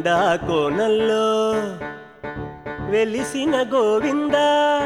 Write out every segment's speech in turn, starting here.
కొండ కోనల్లో వెలిసిన గోవింద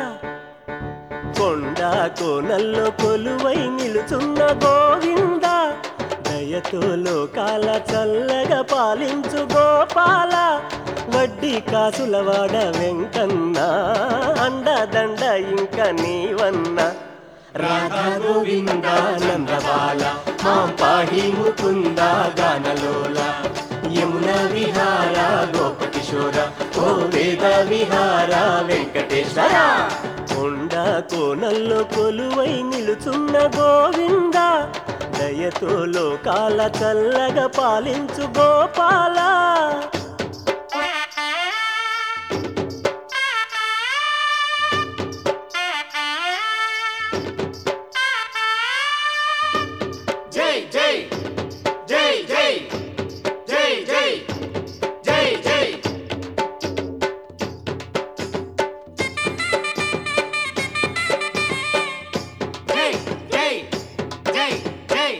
కొండ కోనల్లో కొలువై నిలుచున్న గోవింద దయతో లోకాల చల్లగా పాలించు గోపాల వడ్డీ కాసులవాడ వెంకన్న అండదండ ఇంక నీవన్నా రాధా గోవింద నందబాల మాం పాహి ముకుంద గానలోల యమున విహార గోపకిశోర ఓ వేద విహార వెంకటేశ్వర కొండ కోనల్లో కొలువై నిలుచున్న గోవింద దయతో లోకాల చల్లగా పాలించు గోపాల జై జై జై జై జై జై జై జై జై జై జై జై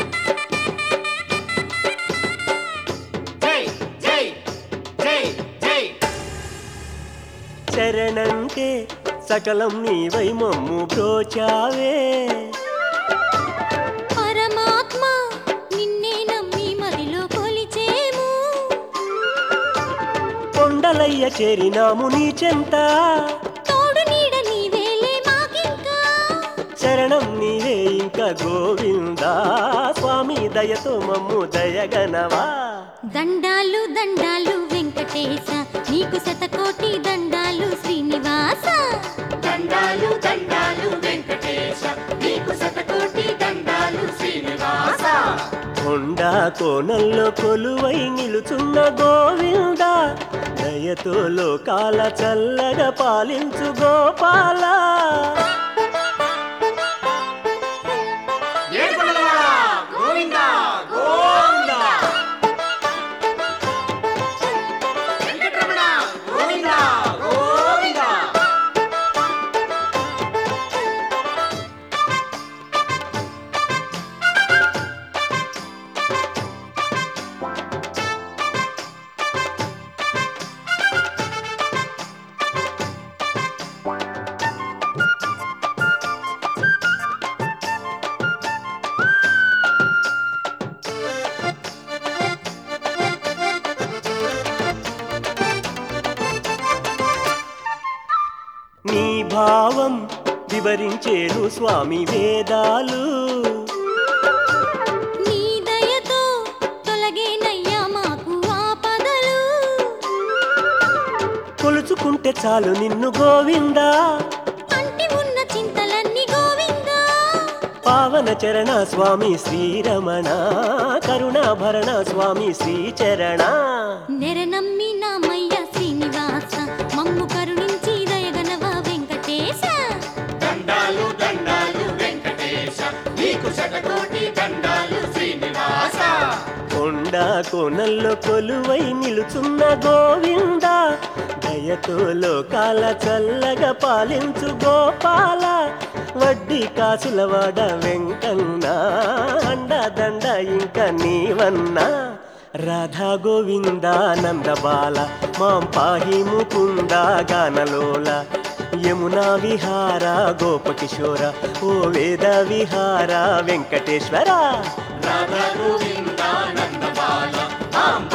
జై జై జై జై శరణంటే సకలం నీవై మమ్ము బ్రోచావే పరమాత్మ నిన్నే నమ్మి మదిలో కొలిచేము కొండలయ్య చేరినాము నీ చెంత తోడు నీడ నీవేలే మాకింకా శరణం నీవే ఇంకా గోవిందా స్వామి దయతో మమ్ము దయగనవా దండాలు దండాలు వెంకటేశ నీకు శతకోటి దండాలు శ్రీనివాస దండాలు దండాలు వెంకటేశ నీకు శతకోటి దండాలు శ్రీనివాస కొండ కోనల్లో కొలువై నిలుచున్న గోవింద దయతో లోకాల చల్లగా పాలించు గోపాల ఏడుకొండలవాడా గోవింద గోవింద వెంకటరమణ గోవింద గోవింద నీ భావం వివరించేను స్వామి వేదాలు నీ దయతో తొలగేనయ్యా మాకు ఆపదలు కొలుచుకుంటే చాలు నిన్ను గోవిందా అంటి ఉన్న చింతలన్నీ గోవిందా పావన చరణ స్వామి శ్రీరమణ కరుణాభరణ స్వామి శ్రీచరణ నెరనమ్మి నామయ్య శ్రీనివాస మమ్ము కరుణించి దయగనవ వెంకటేశ దండాలు దండాలు వెంకటేశ నీకు శతకోటి దండాలు శ్రీనివాస కొండ కోనల్లో కొలువై నిలుచున్న గోవింద దయతో లోకాల చల్లగా పాలించు గోపాల వడ్డీ కాసులవాడ వెంకన్న అండదండ ఇంకా నీవన్నా రాధా గోవింద నందబాల మాం పాహి ముకుంద గానలోల యమునా విహార గోపకిశోర ఓ వేద విహార వెంకటేశ్వర రాధా గోవింద నందబాల మాం